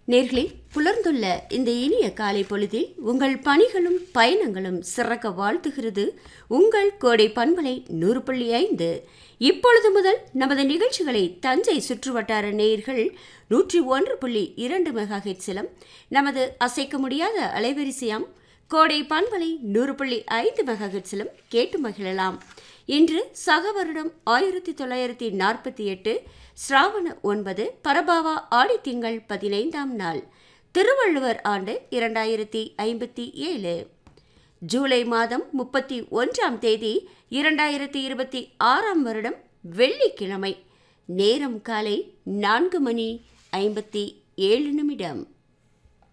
நேர்களே புலர்ந்துள்ள இந்த இனிய காலை பொழுதில் உங்கள் பணிகளும் பயணங்களும் சிறக்க வாழ்த்துகிறது உங்கள் கோடை பண்பலை நூறு புள்ளி ஐந்து இப்பொழுது முதல் நமது நிகழ்ச்சிகளை தஞ்சை சுற்றுவட்டார நேயர்கள் நூற்றி ஒன்று புள்ளி இரண்டு மெகா ஹெட்ஸிலும் நமது அசைக்க முடியாத அலைவரிசையாம் கோடை பண்பலை நூறு புள்ளி ஐந்து மெகா ஹெட்ஸிலும் கேட்டு மகிழலாம் இன்று சக வருடம் ஆயிரத்தி தொள்ளாயிரத்தி நாற்பத்தி எட்டு ஸ்ராவண ஒன்பது பரபாவா ஆடி திங்கள் பதினைந்தாம் நாள் திருவள்ளுவர் ஆண்டு இரண்டாயிரத்தி ஐம்பத்தி ஏழு ஜூலை மாதம் முப்பத்தி ஒன்றாம் தேதி இரண்டாயிரத்தி இருபத்தி ஆறாம் வருடம் வெள்ளிக்கிழமை நேரம் காலை நான்கு மணி ஐம்பத்தி ஏழு நிமிடம்